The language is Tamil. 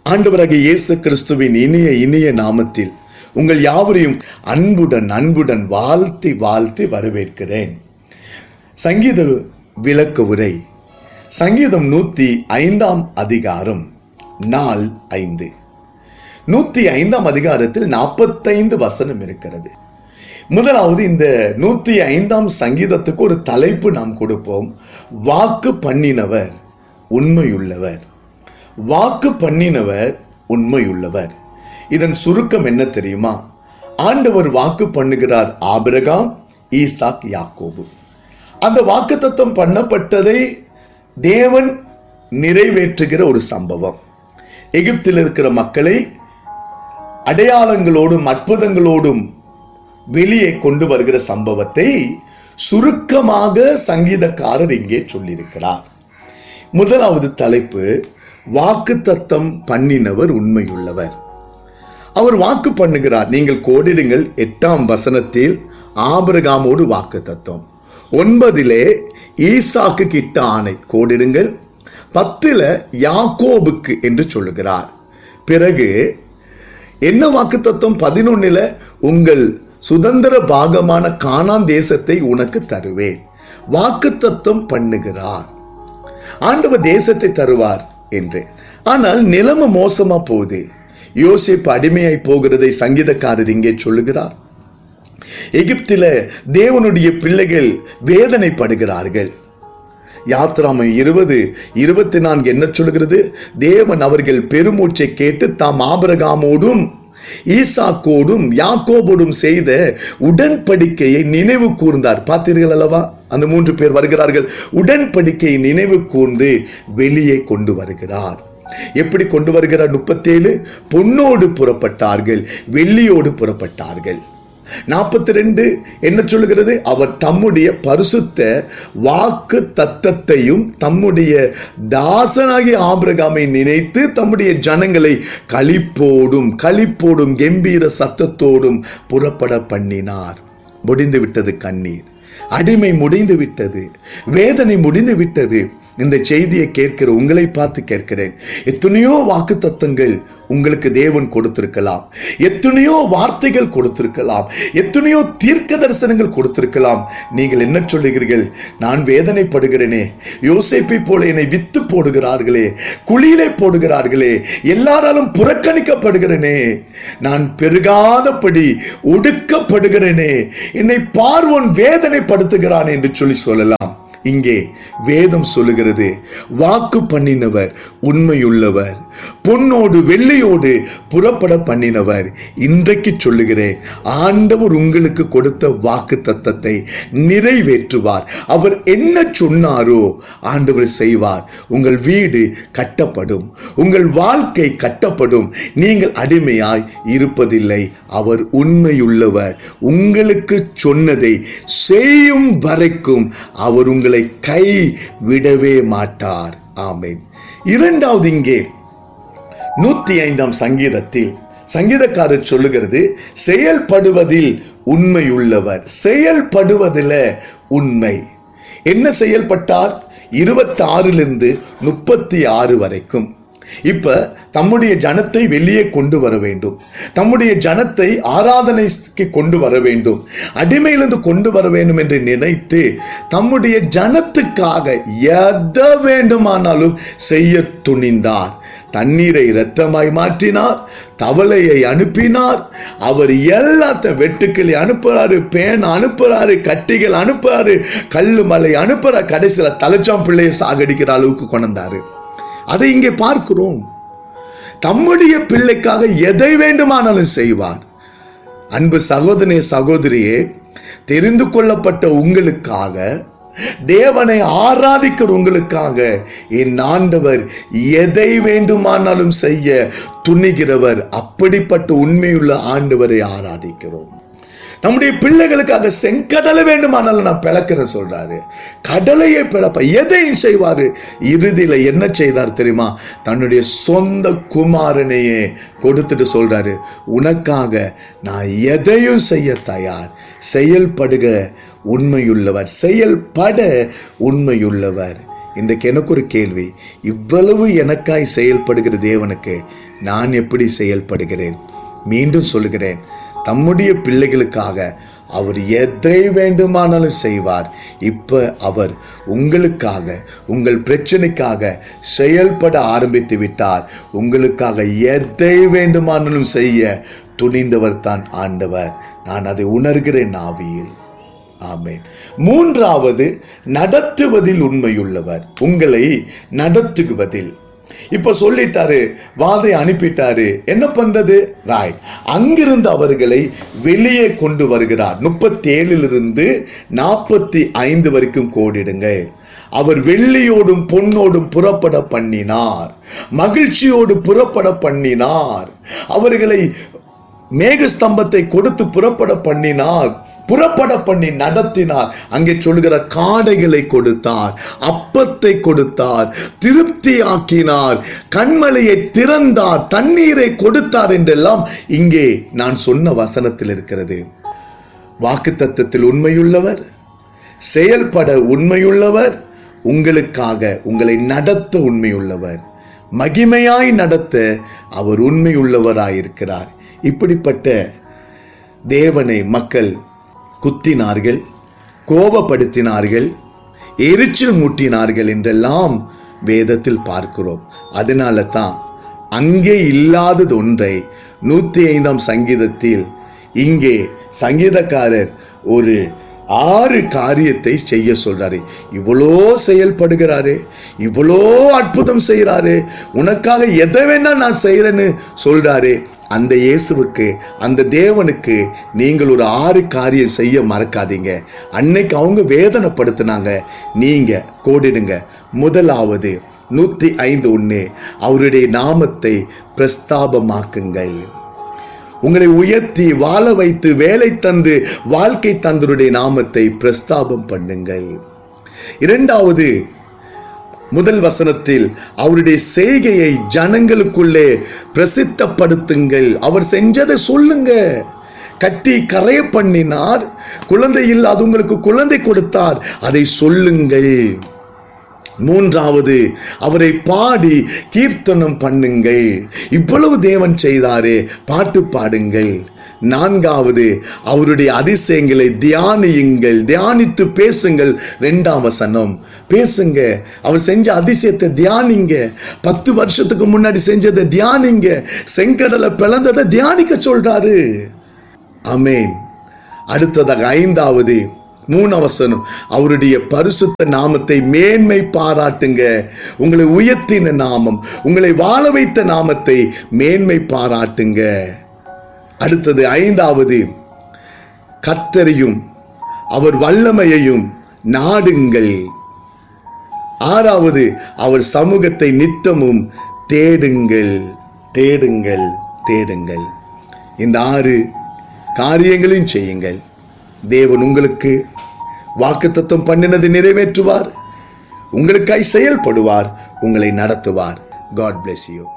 ஆண்டவராகிய இயேசு கிறிஸ்துவின் இனிய இனிய நாமத்தில் உங்கள் யாவரையும் அன்புடன் அன்புடன் வாழ்த்தி வாழ்த்தி வரவேற்கிறேன் சங்கீத விளக்க உரை சங்கீதம் நூத்தி ஐந்தாம் அதிகாரம் நாள் ஐந்து நூத்தி ஐந்தாம் அதிகாரத்தில் நாற்பத்தைந்து வசனம் இருக்கிறது முதலாவது இந்த நூத்தி ஐந்தாம் சங்கீதத்துக்கு ஒரு தலைப்பு நாம் கொடுப்போம் வாக்கு பண்ணினவர் உண்மையுள்ளவர் வாக்கு பண்ணினவர் உண்மையுள்ளவர் இதன் சுருக்கம் என்ன தெரியுமா ஆண்டவர் வாக்கு பண்ணுகிறார் ஆபிரகாம் ஈசாக் யாக்கோபு அந்த வாக்கு தத்துவம் பண்ணப்பட்டதை தேவன் நிறைவேற்றுகிற ஒரு சம்பவம் எகிப்தில் இருக்கிற மக்களை அடையாளங்களோடும் அற்புதங்களோடும் வெளியே கொண்டு வருகிற சம்பவத்தை சுருக்கமாக சங்கீதக்காரர் இங்கே சொல்லியிருக்கிறார் முதலாவது தலைப்பு வாக்கு தத்தம் பண்ணினவர் உண்மையுள்ளவர் அவர் வாக்கு பண்ணுகிறார் நீங்கள் கோடிடுங்கள் எட்டாம் வசனத்தில் ஆபிரகாமோடு வாக்கு தத்துவம் ஒன்பதிலே ஈசாக்கு கிட்ட ஆணை கோடிடுங்கள் பத்துல யாக்கோபுக்கு என்று சொல்லுகிறார் பிறகு என்ன வாக்கு தத்துவம் பதினொன்னுல உங்கள் சுதந்திர பாகமான கானான் தேசத்தை உனக்கு தருவேன் வாக்கு தத்துவம் பண்ணுகிறார் ஆண்டவர் தேசத்தை தருவார் என்று ஆனால் நிலைமை மோசமா போகுது யோசிப்பு அடிமையாய் போகிறதை சங்கீதக்காரர் இங்கே சொல்லுகிறார் எகிப்தில தேவனுடைய பிள்ளைகள் வேதனைப்படுகிறார்கள் யாத்ராமை இருபது இருபத்தி நான்கு என்ன சொல்கிறது தேவன் அவர்கள் பெருமூச்சை கேட்டு தாம் ஆபரகாமோடும் ஈசாக்கோடும் யாக்கோபோடும் செய்த உடன்படிக்கையை நினைவு கூர்ந்தார் பார்த்தீர்கள் அல்லவா அந்த மூன்று பேர் வருகிறார்கள் உடன்படிக்கையை நினைவு கூர்ந்து வெளியே கொண்டு வருகிறார் எப்படி கொண்டு வருகிறார் முப்பத்தேழு பொன்னோடு புறப்பட்டார்கள் வெள்ளியோடு புறப்பட்டார்கள் நாற்பத்தி ரெண்டு என்ன சொல்லுகிறது அவர் தம்முடைய பரிசுத்த வாக்கு தத்தத்தையும் தம்முடைய தாசனாகிய ஆபிரகாமை நினைத்து தம்முடைய ஜனங்களை களிப்போடும் களிப்போடும் கம்பீர சத்தத்தோடும் புறப்பட பண்ணினார் முடிந்து விட்டது கண்ணீர் அடிமை முடிந்து விட்டது வேதனை முடிந்து விட்டது இந்த செய்தியை கேட்கிற உங்களை பார்த்து கேட்கிறேன் எத்தனையோ வாக்கு தத்தங்கள் உங்களுக்கு தேவன் கொடுத்திருக்கலாம் எத்தனையோ வார்த்தைகள் கொடுத்திருக்கலாம் எத்தனையோ தீர்க்க தரிசனங்கள் கொடுத்திருக்கலாம் நீங்கள் என்ன சொல்லுகிறீர்கள் நான் வேதனைப்படுகிறேனே யோசிப்பை போல என்னை வித்து போடுகிறார்களே குழியிலே போடுகிறார்களே எல்லாராலும் புறக்கணிக்கப்படுகிறேனே நான் பெருகாதபடி ஒடுக்கப்படுகிறேனே என்னை பார்வோன் வேதனைப்படுத்துகிறான் என்று சொல்லி சொல்லலாம் இங்கே வேதம் சொல்லுகிறது வாக்கு பண்ணினவர் உண்மையுள்ளவர் பொன்னோடு வெள்ளையோடு புறப்பட பண்ணினவர் இன்றைக்கு சொல்லுகிறேன் ஆண்டவர் உங்களுக்கு கொடுத்த வாக்கு தத்தத்தை நிறைவேற்றுவார் அவர் என்ன சொன்னாரோ ஆண்டவர் செய்வார் உங்கள் வீடு கட்டப்படும் உங்கள் வாழ்க்கை கட்டப்படும் நீங்கள் அடிமையாய் இருப்பதில்லை அவர் உண்மையுள்ளவர் உங்களுக்கு சொன்னதை செய்யும் வரைக்கும் அவர் உங்களை கை விடவே மாட்டார் ஆமேன் இரண்டாவது இங்கே நூத்தி ஐந்தாம் சங்கீதத்தில் சங்கீதக்காரர் சொல்லுகிறது செயல்படுவதில் உண்மையுள்ளவர் செயல்படுவதில் உண்மை என்ன செயல்பட்டார் இருபத்தி ஆறிலிருந்து முப்பத்தி ஆறு வரைக்கும் இப்ப தம்முடைய ஜனத்தை வெளியே கொண்டு வர வேண்டும் தம்முடைய ஜனத்தை ஆராதனைக்கு கொண்டு வர வேண்டும் அடிமையிலிருந்து கொண்டு வர வேண்டும் என்று நினைத்து தம்முடைய ஜனத்துக்காக எதை வேண்டுமானாலும் செய்ய துணிந்தார் தண்ணீரை இரத்தமாய் மாற்றினார் தவளையை அனுப்பினார் அவர் எல்லாத்த வெட்டுக்களை அனுப்புறாரு பேன் அனுப்புறாரு கட்டிகள் அனுப்புறாரு கல்லு மலை அனுப்புறாரு கடைசியில தலைச்சாம் பிள்ளையை சாகடிக்கிற அளவுக்கு கொண்டாரு அதை இங்கே பார்க்கிறோம் தம்முடைய பிள்ளைக்காக எதை வேண்டுமானாலும் செய்வார் அன்பு சகோதரனே சகோதரியே தெரிந்து கொள்ளப்பட்ட உங்களுக்காக தேவனை ஆராதிக்கிற உங்களுக்காக என் ஆண்டவர் எதை வேண்டுமானாலும் செய்ய துணிகிறவர் அப்படிப்பட்ட உண்மையுள்ள ஆண்டவரை ஆராதிக்கிறோம் நம்முடைய பிள்ளைகளுக்காக செங்கடலை வேண்டுமானாலும் நான் பிளக்கிறேன் சொல்றாரு கடலையே பிளப்ப எதையும் செய்வாரு இறுதியில என்ன செய்தார் தெரியுமா தன்னுடைய சொந்த குமாரனையே கொடுத்துட்டு சொல்றாரு உனக்காக நான் எதையும் செய்ய தயார் செயல்படுக உண்மையுள்ளவர் செயல்பட உண்மையுள்ளவர் இன்றைக்கு எனக்கு ஒரு கேள்வி இவ்வளவு எனக்காய் செயல்படுகிற தேவனுக்கு நான் எப்படி செயல்படுகிறேன் மீண்டும் சொல்லுகிறேன் தம்முடைய பிள்ளைகளுக்காக அவர் எதை வேண்டுமானாலும் செய்வார் இப்ப அவர் உங்களுக்காக உங்கள் பிரச்சனைக்காக செயல்பட ஆரம்பித்து விட்டார் உங்களுக்காக எதை வேண்டுமானாலும் செய்ய துணிந்தவர் தான் ஆண்டவர் நான் அதை உணர்கிறேன் ஆவியில் ஆமென் மூன்றாவது நடத்துவதில் உண்மையுள்ளவர் உங்களை நடத்துவதில் இப்ப சொல்லிட்டாரு வாதை அனுப்பிட்டாரு என்ன பண்றது ராய் அங்கிருந்து அவர்களை வெளியே கொண்டு வருகிறார் முப்பத்தி ஏழிலிருந்து நாற்பத்தி ஐந்து வரைக்கும் கோடிடுங்க அவர் வெள்ளியோடும் பொன்னோடும் புறப்பட பண்ணினார் மகிழ்ச்சியோடு புறப்பட பண்ணினார் அவர்களை மேகஸ்தம்பத்தை கொடுத்து புறப்பட பண்ணினார் புறப்பட பண்ணி நடத்தினார் அங்கே சொல்கிற காடைகளை கொடுத்தார் அப்பத்தை கொடுத்தார் திருப்தி ஆக்கினார் கண்மலையை திறந்தார் தண்ணீரை கொடுத்தார் என்றெல்லாம் இங்கே நான் சொன்ன வசனத்தில் இருக்கிறது வாக்கு தத்தத்தில் உண்மையுள்ளவர் செயல்பட உண்மையுள்ளவர் உங்களுக்காக உங்களை நடத்த உண்மையுள்ளவர் மகிமையாய் நடத்த அவர் உண்மையுள்ளவராயிருக்கிறார் இப்படிப்பட்ட தேவனை மக்கள் குத்தினார்கள் கோபப்படுத்தினார்கள் எரிச்சல் மூட்டினார்கள் என்றெல்லாம் வேதத்தில் பார்க்கிறோம் அதனால தான் அங்கே இல்லாதது ஒன்றை நூத்தி ஐந்தாம் சங்கீதத்தில் இங்கே சங்கீதக்காரர் ஒரு ஆறு காரியத்தை செய்ய சொல்றாரு இவ்வளோ செயல்படுகிறாரு இவ்வளோ அற்புதம் செய்கிறாரு உனக்காக எதை வேணா நான் செய்யறேன்னு சொல்றாரு அந்த இயேசுவுக்கு அந்த தேவனுக்கு நீங்கள் ஒரு ஆறு காரியம் செய்ய மறக்காதீங்க அன்னைக்கு அவங்க வேதனைப்படுத்தினாங்க நீங்க கோடிடுங்க முதலாவது நூத்தி ஐந்து ஒன்று அவருடைய நாமத்தை பிரஸ்தாபமாக்குங்கள் உங்களை உயர்த்தி வாழ வைத்து வேலை தந்து வாழ்க்கை தந்தருடைய நாமத்தை பிரஸ்தாபம் பண்ணுங்கள் இரண்டாவது முதல் வசனத்தில் அவருடைய செய்கையை ஜனங்களுக்குள்ளே பிரசித்தப்படுத்துங்கள் அவர் செஞ்சதை சொல்லுங்க கட்டி கரைய பண்ணினார் குழந்தை இல்லாத உங்களுக்கு குழந்தை கொடுத்தார் அதை சொல்லுங்கள் மூன்றாவது அவரை பாடி கீர்த்தனம் பண்ணுங்கள் இவ்வளவு தேவன் செய்தாரே பாட்டு பாடுங்கள் நான்காவது அவருடைய அதிசயங்களை தியானியுங்கள் தியானித்து பேசுங்கள் ரெண்டாம் வசனம் பேசுங்க அவர் செஞ்ச அதிசயத்தை தியானிங்க பத்து வருஷத்துக்கு முன்னாடி செஞ்சதை தியானிங்க செங்கடலை பிளந்ததை தியானிக்க சொல்றாரு அமேன் அடுத்ததாக ஐந்தாவது மூணவசனம் அவருடைய பரிசுத்த நாமத்தை மேன்மை பாராட்டுங்க உங்களை உயர்த்தின நாமம் உங்களை வாழ வைத்த நாமத்தை மேன்மை பாராட்டுங்க அடுத்தது ஐந்தாவது கத்தரையும் அவர் வல்லமையையும் நாடுங்கள் ஆறாவது அவர் சமூகத்தை நித்தமும் தேடுங்கள் தேடுங்கள் தேடுங்கள் இந்த ஆறு காரியங்களையும் செய்யுங்கள் தேவன் உங்களுக்கு வாக்குத்தத்தம் பண்ணினதை நிறைவேற்றுவார் உங்களுக்காய் செயல்படுவார் உங்களை நடத்துவார் காட் bless you